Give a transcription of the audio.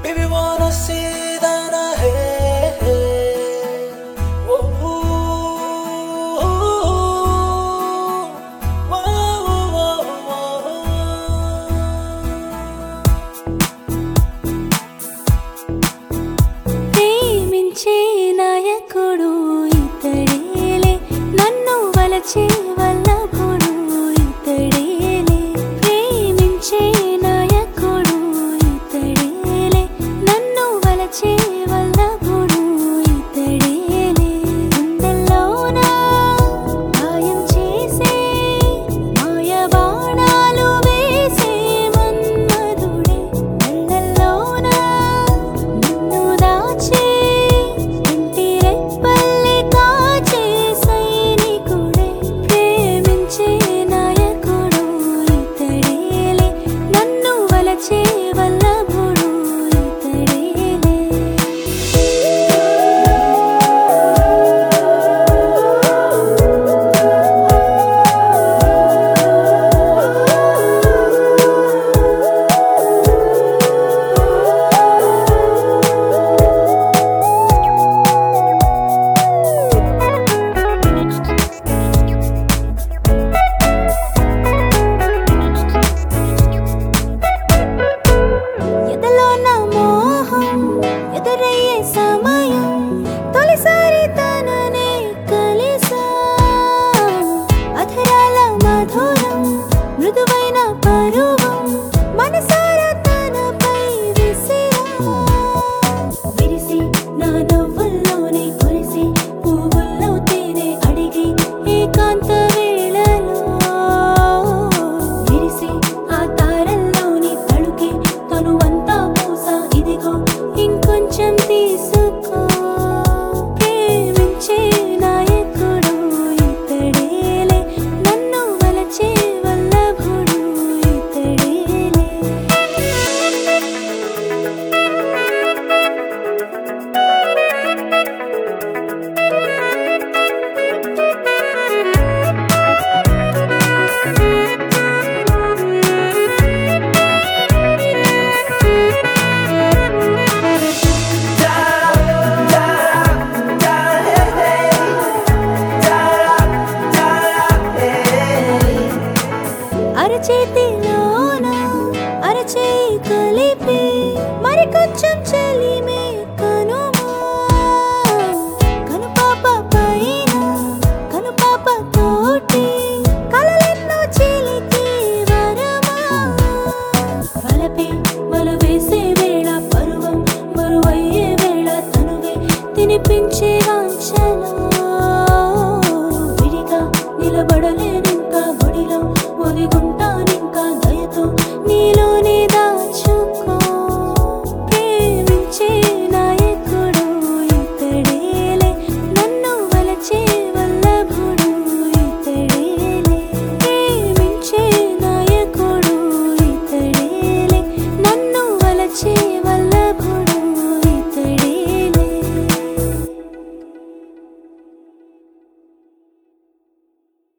Baby, wanna see that I hate. Ooh, ooh, ooh, ooh, ప్రేమించే నాయకుడు ఇతడేలే నన్ను వలచే వల్లభుడు ఇతడేలే ప్రేమించే నాయకుడు ఇతడేలే నన్ను వలచే వల్లభుడు ఇతడేలే గుండెల్లోన గాయం చేసే మాయ బాణాలు వేసే మన్మధుడే కళ్ళల్లోన నిన్ను దాచే ఇంటి రెప్పల్లి కాచే సైనికుడే ప్రేమించే నాయకుడు ఇతడేలే నన్ను వలచే వల్లభుడు ఇతడేలే ఎదలో నా మోహం ఎదురయ్యే సమయం తొలిసారి తననే కలిసా అధరాల మధురం మృదువైన పరువం మనసారా తనపై విసిరా విరిసి నా నవ్వుల్లోనే కురిసి పువ్వుల్లో తేనె అడిగి ఏకాంత వేళలో విరిసి ఆ తారల్లోని తడుకి తనువంతా పూస ఇదిగో ఇంకొంచెం తీసుకో ప్రేమించే నాయకుడు ఇతడేలే నన్ను వలచే వల్లభుడు ఇతడేలే అరచేతిలోన అరచేయి కలిపి మరి కొంచెం చే